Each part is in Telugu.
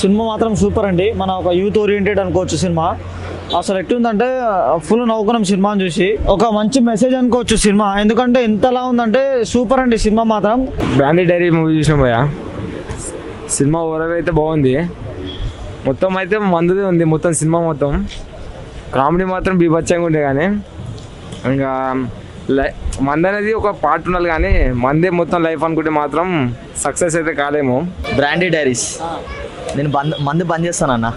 సినిమా మాత్రం సూపర్ అండి మన ఒక యూత్ ఓరియంటెడ్ అనుకోవచ్చు సినిమా అసలు ఎట్లుందంటే ఫుల్ నవ్వుకున్నాం సినిమాని చూసి ఒక మంచి మెసేజ్ అనుకోవచ్చు సినిమా ఎందుకంటే ఎంతలా ఉందంటే సూపర్ అండి సినిమా మాత్రం బ్రాండీ డైరీ మూవీ చూసినాం భయ్యా సినిమా ఓవరాల్ అయితే బాగుంది మొత్తం అయితే మందుదే ఉంది మొత్తం సినిమా మొత్తం కామెడీ మాత్రం బీభత్సంగా ఉండే కానీ ఇంకా లై మంది అనేది ఒక పార్ట్ ఉండాలి కానీ మందే మొత్తం లైఫ్ అనుకుంటే మాత్రం సక్సెస్ అయితే కాలేము బ్రాండీ డైరీస్ నేను బంద్ మందు బంద్ చేస్తానన్న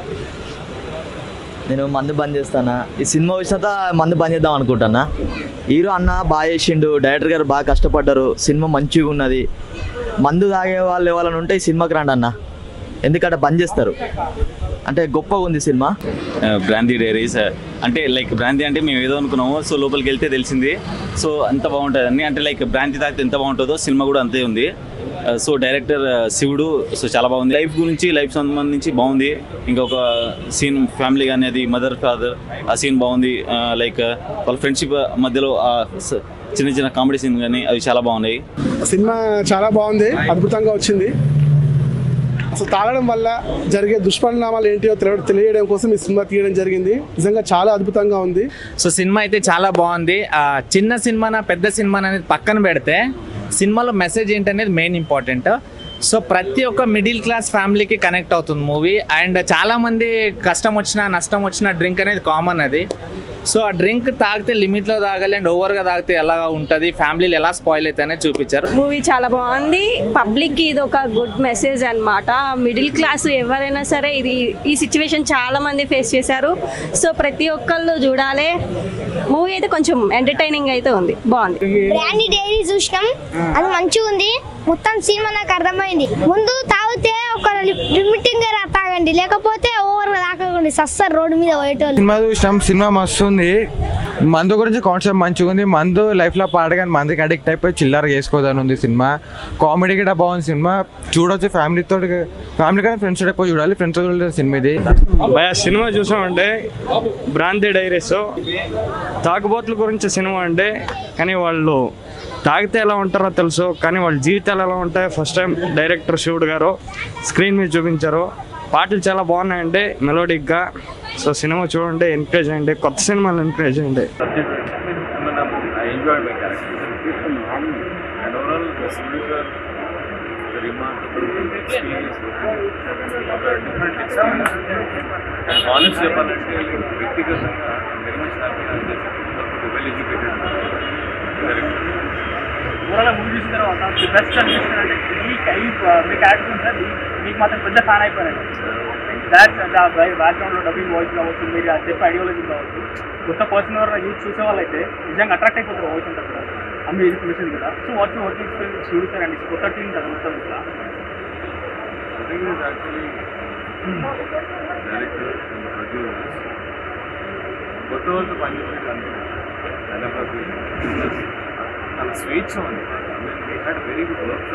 నేను మందు బంద్ చేస్తానా ఈ సినిమా వచ్చినంత మందు బంద్ చేద్దాం అనుకుంటానా హీరో అన్న బాగా చేసిండు డైరెక్టర్ గారు బాగా కష్టపడ్డారు సినిమా మంచిగా ఉన్నది మందు తాగే వాళ్ళు ఎవరైనా ఉంటే ఈ సినిమాకి రండి అన్న ఎందుకంటే బంద్ చేస్తారు అంటే గొప్పగా ఉంది సినిమా బ్రాందీ డైరీస్ అంటే లైక్ బ్రాందీ అంటే మేము ఏదో అనుకున్నాము సో లోపలికి వెళ్తే తెలిసింది సో అంత బాగుంటుంది అని అంటే లైక్ బ్రాందీ తాగితే ఎంత బాగుంటుందో సినిమా కూడా అంతే ఉంది సో డైరెక్టర్ శివుడు సో చాలా బాగుంది లైఫ్ గురించి లైఫ్ సంబంధించి బాగుంది ఇంకొక సీన్ ఫ్యామిలీ కానీ అది మదర్ ఫాదర్ ఆ సీన్ బాగుంది లైక్ వాళ్ళ ఫ్రెండ్షిప్ మధ్యలో ఆ స- చిన్న చిన్న కామెడీ సీన్ కానీ అవి చాలా బాగున్నాయి సినిమా చాలా బాగుంది అద్భుతంగా వచ్చింది అసలు తాగడం వల్ల జరిగే దుష్పరిణామాలు ఏంటో తెలియ తెలియడం కోసం ఈ సినిమా తీయడం జరిగింది నిజంగా చాలా అద్భుతంగా ఉంది సో సినిమా అయితే చాలా బాగుంది ఆ, చిన్న సినిమానా పెద్ద సినిమా అనేది పక్కన పెడితే సినిమాలో మెసేజ్ ఏంటనేది మెయిన్ ఇంపార్టెంట్ సో ప్రతి ఒక్క మిడిల్ క్లాస్ ఫ్యామిలీకి కనెక్ట్ అవుతుంది మూవీ అండ్ చాలా మంది కష్టం వచ్చినా నష్టం వచ్చినా డ్రింక్ అనేది కామన్ అది సో ఆ డ్రింక్ తాగితే లిమిట్లో తాగాలి అండ్ ఓవర్గా తాగితే ఎలా ఉంటుంది ఫ్యామిలీలు ఎలా స్పాయిల్ అవుతాయి అనేది చూపించారు మూవీ చాలా బాగుంది పబ్లిక్ కి ఇది ఒక గుడ్ మెసేజ్ అన్నమాట మిడిల్ క్లాస్ ఎవరైనా సరే ఇది ఈ సిచ్యువేషన్ చాలా మంది ఫేస్ చేశారు సో ప్రతి ఒక్కళ్ళు చూడాలి మూవీ అయితే కొంచెం ఎంటర్టైనింగ్ అయితే ఉంది బాగుంది బ్రాండీ డైరీ చూసినాం అది మంచిగా ఉంది మొత్తం సినిమా నాకు అర్థమైంది ముందు తాగితే ఒక లిమిటింగ్ గా తాగండి లేకపోతే ఓవర్ గా తాగకండి సస్తారు రోడ్డు మీద పోయేటోళ్ళు సినిమా చూసినాం సినిమా మస్తు ఉంది మందు గురించి కాన్సెప్ట్ మంచిగా ఉంది మందు లైఫ్లో పాడగానే మందుకి అడిక్ట్ అయిపోయి చిల్లర చేసుకోదని ఉంది సినిమా కామెడీ కూడా బాగుంది సినిమా చూడొచ్చు ఫ్యామిలీతో ఫ్యామిలీ కానీ ఫ్రెండ్స్ పోయి చూడాలి ఫ్రెండ్స్ చూడాలి సినిమా ఇది భయ సినిమా చూసామంటే బ్రాంతి డైరీస్ తాగుబోతుల గురించి సినిమా అంటే కానీ వాళ్ళు తాగితే ఎలా ఉంటారో తెలుసు కానీ వాళ్ళ జీవితాలు ఎలా ఉంటాయో ఫస్ట్ టైం డైరెక్టర్ శివుడు గారు స్క్రీన్ మీద చూపించారు పాటలు చాలా బాగున్నాయండి మెలోడిక్గా సో సినిమా చూడండి ఎంకరేజ్ చేయండి కొత్త సినిమాలు ఎంకరేజ్ చేయండి I enjoyed my character. And overall, the series are the remarkable experience. ఒక different experience. And honest చెప్పాలంటే వ్యక్తిగతంగా very much happy well educated overall movie చూసిన తర్వాత బెస్ట్ అనిపిస్తుంది అంటే ఈ ఈ మీ క్యారెక్టర్ ఉంది సార్ మీకు మాత్రం పెద్ద ఫ్యాన్ అయిపోయాను దాట్స్ బ్యాక్గ్రౌండ్లో డబ్బింగ్ వాయిస్ కావచ్చు మీరు అది చెప్పే ఐడియాలజీ కావచ్చు కొత్త పర్సన్ ఎవరైనా యూజ్ చూసే వాళ్ళైతే నిజంగా అట్రాక్ట్ అయిపోతారు వాయిస్ ఉంటుంది కదా అన్ని ఇన్ఫర్మేషన్ కదా సో వాట్స్ వర్కింగ్ ఎక్స్పీరియన్స్ చూడతారండి కొత్త టీం కదా మొత్తం ఇట్లా I think it's actually director and producers. కొత్త వాళ్ళతో పనిచేసేది చాలా స్వేచ్ఛ ఉంది we had very good work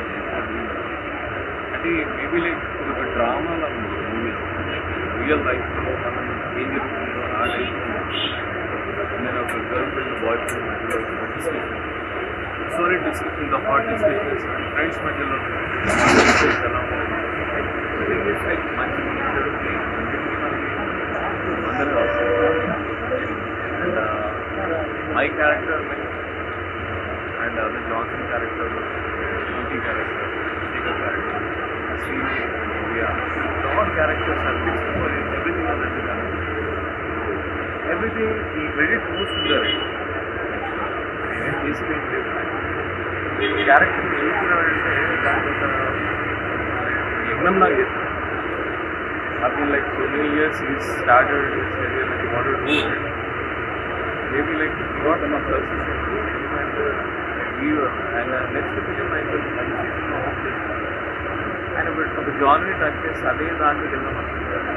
అంటే మేబీ లైక్ ఒక డ్రామాలో ఉంది మూవీ రియల్ లైఫ్లో మనం ఏం జరుగుతుందో ఆ లైఫ్ నేను ఒక గర్ల్ ఫ్రెండ్ బాయ్ ఫ్రెండ్ మధ్యలో discussion story discussion the hot discussions friends మధ్యలో relationships ఎలా ఉంటాయి I think it's like మంచి జరుగుతాయి అందరూ and my character and other Johnson character beauty character Shekhar character Srini all characters are fixed for everything are that character everything ఈ credit moves to the right నేనేం చేసింది ఏం లేదు క్యారెక్టర్ చూస్తున్నాడంటే దాని ఒక యజ్ఞంలాగా చేస్తాను I've been like so many years he's started his career like he wanted to do it. Maybe like he got enough success and uh, we were, and uh, next film I will I will see some of this. And ఒక ఒక జానరీ టచ్ చేసి అదే దాంట్లో వెళ్దాం అనుకుంటాను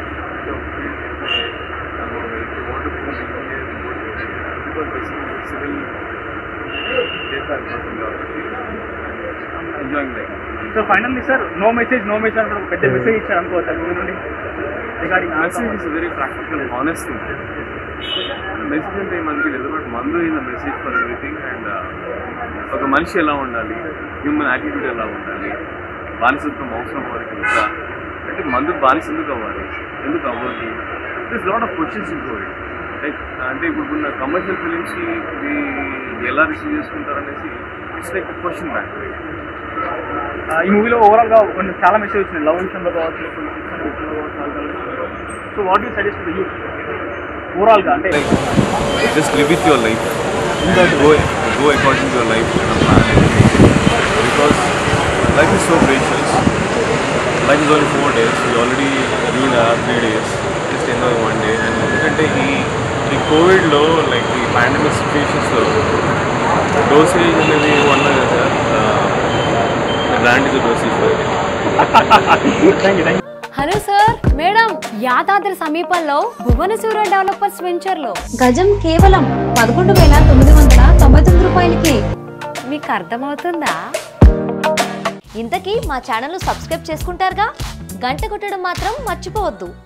బికాస్ బేసిక్లీ సివిల్ చేస్తారు కోసం job enjoying like so finally sir no message no message అంటే ఒక పెద్ద మెసేజ్ ఇచ్చారు అనుకోవచ్చు మూవీ నుండి regarding message is very practical honest message అంటే మనకి లేదు బట్ మందు in the message for everything and ఒక మనిషి ఎలా ఉండాలి హ్యూమన్ యాటిట్యూడ్ ఎలా ఉండాలి బానిసత్వం అవసరం వరకు ఇంకా అంటే మందుకు బానిస ఎందుకు అవ్వాలి ఎందుకు అవ్వద్దు this lot of questions into it like అంటే ఇప్పుడు ఉన్న కమర్షియల్ ఫిలిమ్స్కి ఇది ఎలా రిసీవ్ చేసుకుంటారనేసి ఇట్స్ లైక్ క్వశ్చన్ బ్యాక్ ఆ, ఈ మూవీలో ఓవరాల్ గా కొన్ని చాలా మెసేజ్ వచ్చింది లవ్ విషయంలో కావచ్చు కొన్ని శిక్షణ విషయంలో కావచ్చు so what you suggest the youth overall గా అంటే just live with your life. Go, go according to your life and a plan. Because life is so precious. Life is only four days. We already lived our three days. Just enjoy one day. And ఎందుకంటే ఈ ఈ కోవిడ్లో లైక్ ఈ పాండమిక్ సిచ్యువేషన్స్లో డోసేజ్ అనేది వన్ కదా sir brand is dosage hello sir madam Yadadri సమీపంలో భువనసూర డెవలపర్స్ వెంచర్ లో గజం కేవలం పదకొండు వేల తొమ్మిది వందల తొంభై తొమ్మిది రూపాయలకి మీకు అర్థమవుతుందా ఇంతకీ మా ఛానల్ సబ్స్క్రైబ్ చేసుకుంటారుగా గంట కొట్టడం మాత్రం మర్చిపోవద్దు